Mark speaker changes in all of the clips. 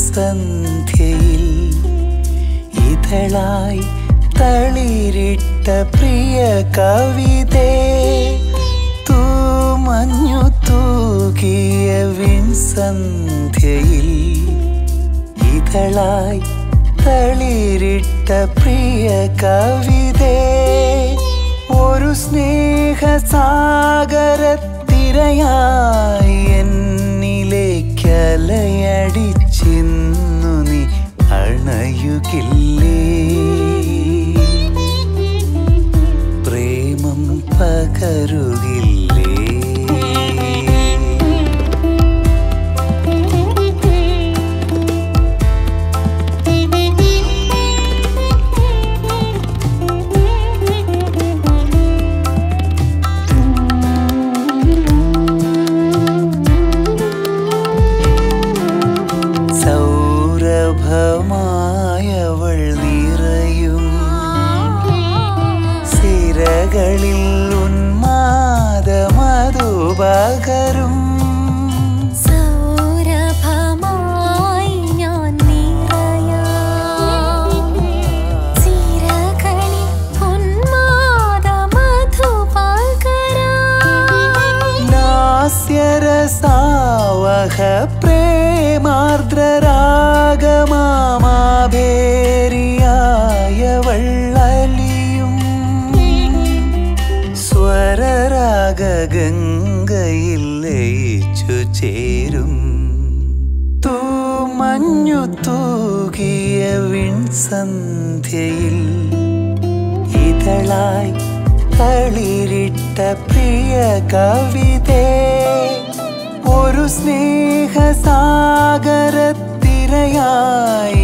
Speaker 1: സന്ധ്യയിൽ ഇതളായി തളിരിട്ട പ്രിയ കവിതേ തൂമഞ്ഞു തൂകിയ വിൺസന്ധ്യയിൽ ഇതളായി തളിരിട്ട പ്രിയ കവിതേ ഒരു സ്നേഹസാഗരത്തിരയായി എന്നിലേക്കലയടിച്ചിന്നു നീ അണയുകില്ലേ പ്രേമം പകരുകില്ലേ സൗരഭമായവൾ നിറയും സിരകളിൽ ഉന്മാദമധുപകരും
Speaker 2: സൗരഭമായി ഞാൻ നിറയാം ചിരകളിൽ ഉന്മാദമധുപകരാം
Speaker 1: ലാസ്യരസാവഹ പ്രേമാർദ്രരാഗമാഭേരിയായവൾ അലിയും സ്വരരാഗംഗയിൽ ലയിച്ചു ചേരും തൂമഞ്ഞു തൂകിയ വിൺസന്ധ്യയിൽ ഇതളായി തളിരിട്ട പ്രിയ കവിതേ ഒരു സ്നേഹസാഗരത്തിരയായി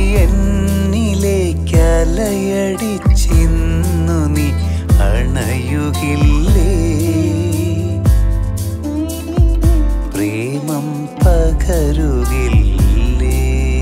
Speaker 1: എന്നിലേക്കലയടിച്ചിന്നു നീ അണയുകില്ലേ പ്രേമം പകരുകില്ലേ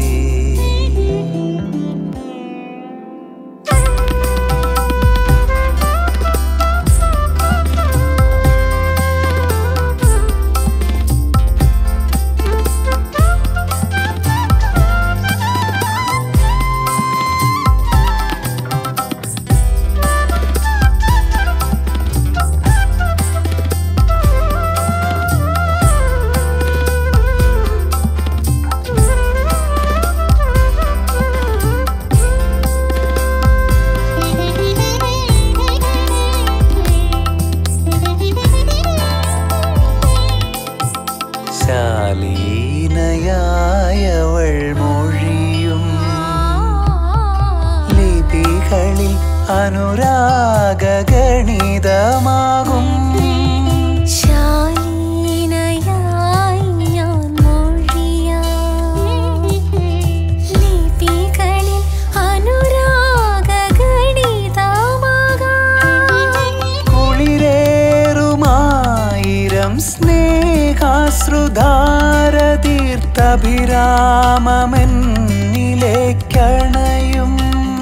Speaker 1: ശാലീനയായവൾ മൊഴിയും ലിപികളിൽ അനുരാഗഗണിതമാകും
Speaker 2: ശാലീനയായി ഞാൻ മൊഴിയാം ലിപികളിൽ അനുരാഗഗണിതമാകാം
Speaker 1: കുളിരേറുമായിരം സ്നേഹാശ്രുതാരതീർത്ഥഭിരാമമെന്നിലേക്കണയും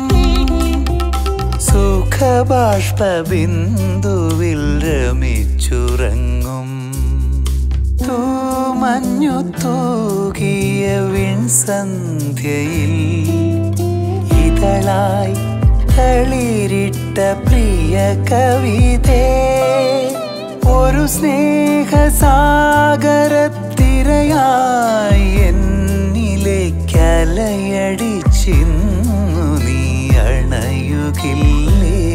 Speaker 1: സുഖബാഷ്പബിന്ദുവിൽ രമിച്ചുറങ്ങും തൂമഞ്ഞു തൂകിയ വിൺസന്ധ്യയിൽ ഇതളായി തളിരിട്ട പ്രിയ കവിതേ ഒരു സ്നേഹസാഗരത്തിരയായി എന്നിലേക്കലയടിച്ചിന്നു നീ അണയുകില്ലേ